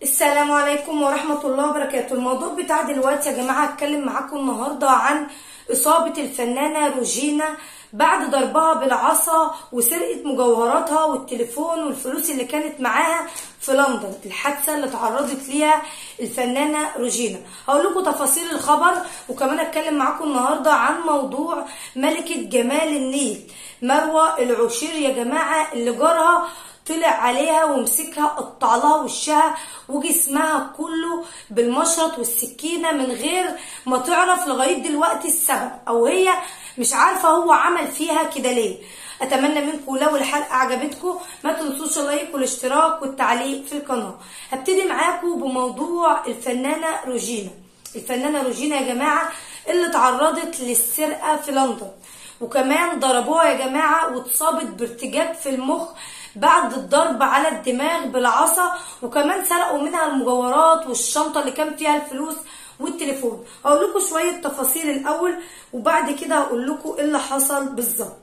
السلام عليكم ورحمة الله وبركاته الموضوع بتاع دلوقتي يا جماعة هتكلم معاكم النهاردة عن إصابة الفنانة روجينا بعد ضربها بالعصا وسرقة مجوهراتها والتليفون والفلوس اللي كانت معاها في لندن الحادثة اللي تعرضت ليها الفنانة روجينا هقول لكم تفاصيل الخبر وكمان اتكلم معاكم النهاردة عن موضوع ملكة جمال النيل مروة العشير يا جماعة اللي جارها طلع عليها ومسكها قطع لها وشها وجسمها كله بالمشرط والسكينه من غير ما تعرف لغايه دلوقتي السبب او هي مش عارفه هو عمل فيها كده ليه اتمنى منكم لو الحلقه عجبتكم ما تنسوش اللايك والاشتراك والتعليق في القناه هبتدي معاكم بموضوع الفنانه روجينا الفنانه روجينا يا جماعه اللي تعرضت للسرقه في لندن وكمان ضربوها يا جماعه واتصابت بارتجاج في المخ بعد الضرب على الدماغ بالعصا وكمان سرقوا منها المجوهرات والشنطه اللي كان فيها الفلوس والتليفون هقول لكم شويه تفاصيل الاول وبعد كده هقول لكم ايه اللي حصل بالظبط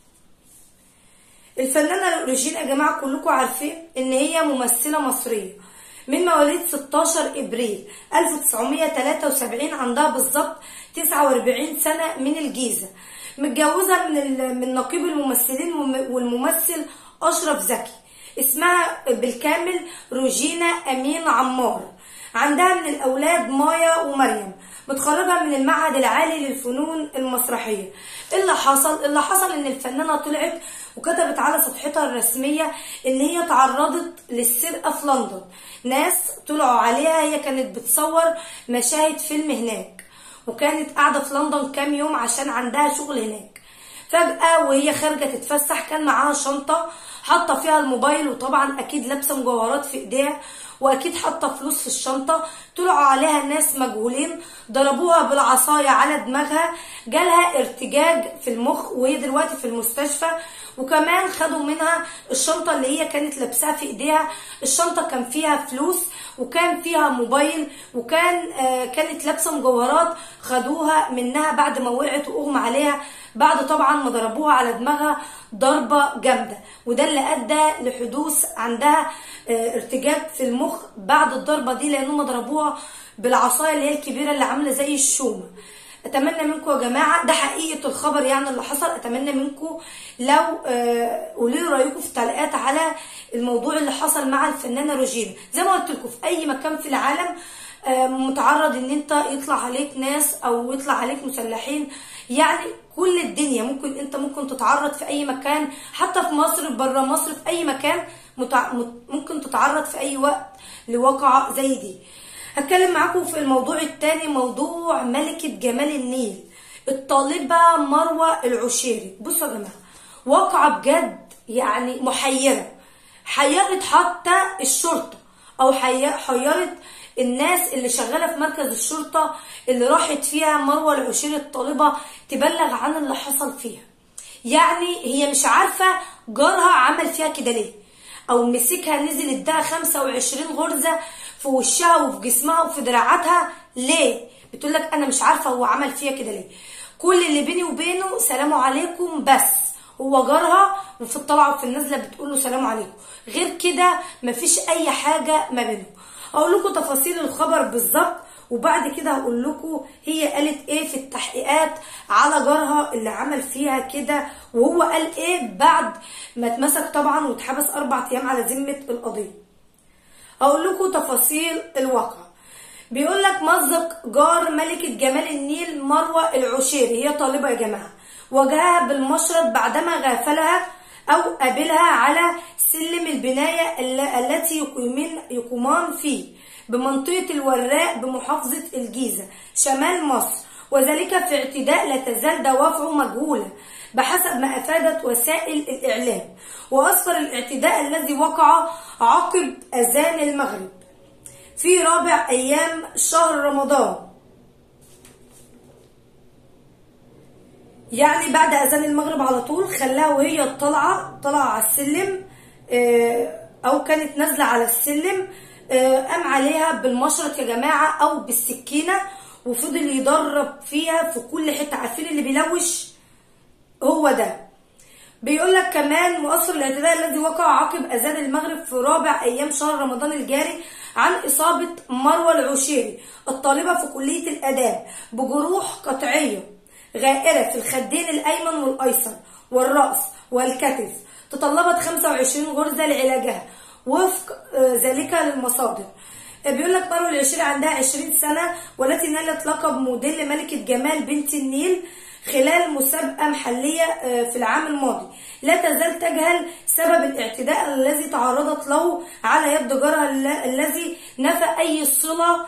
الفنانه روجينا يا جماعه كلكم عارفين ان هي ممثله مصريه من مواليد 16 ابريل 1973 عندها بالظبط 49 سنه من الجيزه متجوزه من من نقيب الممثلين والممثل أشرف زكي اسمها بالكامل روجينا أمين عمار عندها من الأولاد مايا ومريم متخرجة من المعهد العالي للفنون المسرحية اللي حصل اللي حصل ان الفنانة طلعت وكتبت على صفحتها الرسمية ان هي تعرضت للسرقة في لندن ناس طلعوا عليها هي كانت بتصور مشاهد فيلم هناك وكانت قاعدة في لندن كام يوم عشان عندها شغل هناك فجأة وهي خارجة تتفسح كان معاها شنطة حاطة فيها الموبايل وطبعا أكيد لابسة مجوهرات في إيديها وأكيد حاطة فلوس في الشنطة طلعوا عليها ناس مجهولين ضربوها بالعصاية على دماغها جالها ارتجاج في المخ وهي دلوقتي في المستشفى وكمان خدوا منها الشنطة اللي هي كانت لابساها في ايديها الشنطة كان فيها فلوس وكان فيها موبايل وكان آه كانت لابسة مجوهرات خدوها منها بعد ما وقعت واغمى عليها بعد طبعا ما ضربوها على دماغها ضربة جامدة وده اللي ادى لحدوث عندها آه ارتجاج في المخ بعد الضربة دي لانهم ضربوها بالعصاية اللي هي الكبيرة اللي عاملة زي الشومة اتمنى منكم يا جماعه ده حقيقه الخبر يعني اللي حصل اتمنى منكم لو آه قولوا لي رايكم في التعليقات على الموضوع اللي حصل مع الفنانه روجينا زي ما قلت لكم في اي مكان في العالم آه متعرض ان انت يطلع عليك ناس او يطلع عليك مسلحين يعني كل الدنيا ممكن انت ممكن تتعرض في اي مكان حتى في مصر بره مصر في اي مكان متع... ممكن تتعرض في اي وقت لواقعه زي دي هتكلم معاكم في الموضوع التاني موضوع ملكة جمال النيل الطالبة مروة العشيري بصوا يا جماعة واقعة بجد يعني محيرة حيرت حتى الشرطة او حيرت الناس اللي شغالة في مركز الشرطة اللي راحت فيها مروة العشيري الطالبة تبلغ عن اللي حصل فيها يعني هي مش عارفة جارها عمل فيها كده ليه او مسكها نزل اداها 25 غرزة في وشها وفي جسمها وفي دراعاتها ليه بتقول لك انا مش عارفه هو عمل فيها كده ليه كل اللي بيني وبينه سلام عليكم بس هو جارها وفي الطلعه وفي النزله بتقول له سلام عليكم غير كده مفيش اي حاجه ما بينهم اقول لكم تفاصيل الخبر بالظبط وبعد كده هقول لكم هي قالت ايه في التحقيقات على جارها اللي عمل فيها كده وهو قال ايه بعد ما اتمسك طبعا واتحبس اربع ايام على ذمه القضيه اقول لكم تفاصيل الواقع بيقول لك مزق جار ملكة جمال النيل مروة العشيري هي طالبة يا جماعة وجهها بالمشرط بعدما غافلها أو قابلها على سلم البناية التي يقيمين يقومان فيه بمنطقة الوراق بمحافظة الجيزة شمال مصر وذلك في اعتداء لا تزال دوافعه مجهولة بحسب ما أفادت وسائل الإعلام وأسفر الاعتداء الذي وقع عقب أذان المغرب في رابع أيام شهر رمضان يعني بعد أذان المغرب على طول خلاها وهي طالعة طالعة على السلم أو كانت نازلة على السلم قام عليها بالمشرط يا جماعة أو بالسكينة وفضل يضرب فيها في كل حتة عارفين اللي بيلوش هو ده بيقول لك كمان مؤثر الاعتداء الذي وقع عقب اذان المغرب في رابع ايام شهر رمضان الجاري عن إصابة مروة العشيري الطالبة في كلية الآداب بجروح قطعية غائرة في الخدين الأيمن والأيسر والرأس والكتف تطلبت 25 غرزة لعلاجها وفق ذلك للمصادر بيقول لك مروة العشيري عندها 20 سنة والتي نالت لقب موديل ملكة جمال بنت النيل خلال مسابقة محلية في العام الماضي لا تزال تجهل سبب الاعتداء الذي تعرضت له على يد جارها الذي نفى أي صلة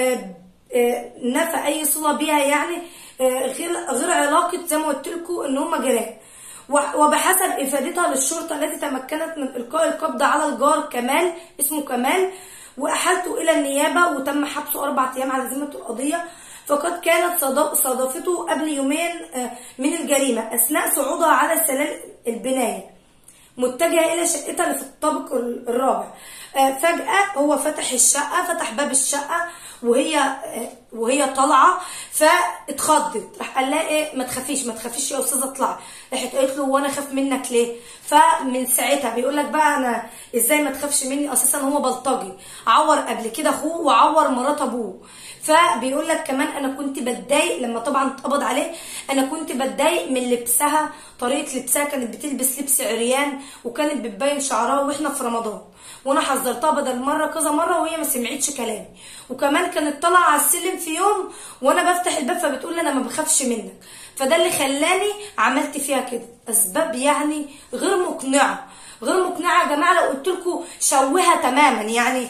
نفى أي صلة بها يعني غير غير علاقة زي ما قلت لكم إن هم جيران وبحسب إفادتها للشرطة التي تمكنت من إلقاء القبض على الجار كمال اسمه كمال وأحالته إلى النيابة وتم حبسه أربع أيام على ذمة القضية فقد كانت صادفته قبل يومين من الجريمة أثناء صعودها على سلال البناية متجهة إلى شقتها اللي في الطابق الرابع فجأة هو فتح الشقة فتح باب الشقة وهي وهي طالعه فاتخضت راح قال لها ايه ما تخافيش ما تخافيش يا استاذه اطلعي راحت قالت له وانا اخاف منك ليه فمن ساعتها بيقول لك بقى انا ازاي ما تخافش مني اساسا هو بلطجي عور قبل كده اخوه وعور مرات ابوه فبيقول لك كمان انا كنت بتضايق لما طبعا اتقبض عليه انا كنت بتضايق من لبسها طريقه لبسها كانت بتلبس لبس عريان وكانت بتبين شعرها واحنا في رمضان وانا حذرتها بدل مره كذا مره وهي ما سمعتش كلامي وكمان كانت طالعه على السلم في يوم وانا بفتح الباب فبتقول لي انا ما بخافش منك فده اللي خلاني عملت فيها كده اسباب يعني غير مقنعه غير مقنعه يا جماعه لو قلت لكم شوهها تماما يعني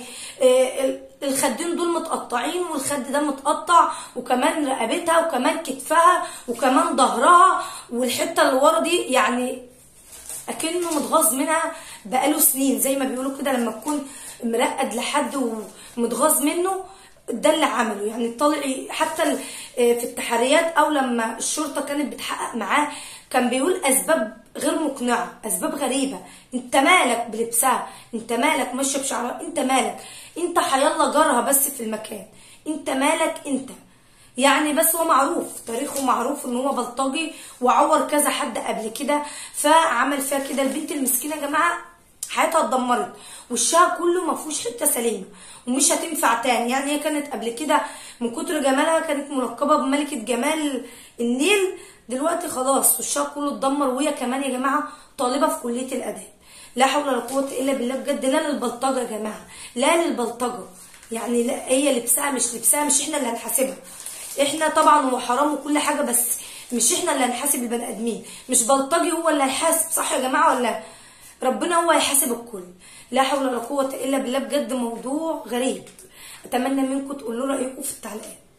الخدين دول متقطعين والخد ده متقطع وكمان رقبتها وكمان كتفها وكمان ظهرها والحته اللي ورا دي يعني اكنه متغاظ منها بقاله سنين زي ما بيقولوا كده لما تكون مرقد لحد ومتغاظ منه ده اللي عمله يعني طلع حتى في التحريات او لما الشرطه كانت بتحقق معاه كان بيقول اسباب غير مقنعه اسباب غريبه انت مالك بلبسها انت مالك ماشيه بشعرها انت مالك انت حيلا جارها بس في المكان انت مالك انت يعني بس هو معروف تاريخه معروف ان هو بلطجي وعور كذا حد قبل كده فعمل فيها كده البنت المسكينه يا جماعه حياتها اتدمرت وشها كله ما فيهوش حته سليمه ومش هتنفع تاني يعني هي كانت قبل كده من كتر جمالها كانت ملقبه بملكه جمال النيل دلوقتي خلاص وشها كله اتدمر وهي كمان يا جماعه طالبه في كليه الاداب لا حول ولا قوه الا بالله بجد لا للبلطجه يا جماعه لا للبلطجه يعني لا هي لبسها مش لبسها مش احنا اللي هنحاسبها احنا طبعا هو حرام وكل حاجه بس مش احنا اللي هنحاسب البني ادمين مش بلطجي هو اللي هيحاسب صح يا جماعه ولا ربنا هو هيحاسب الكل لا حول ولا قوه الا بالله بجد موضوع غريب اتمنى منكم تقولوا رايكم في التعليقات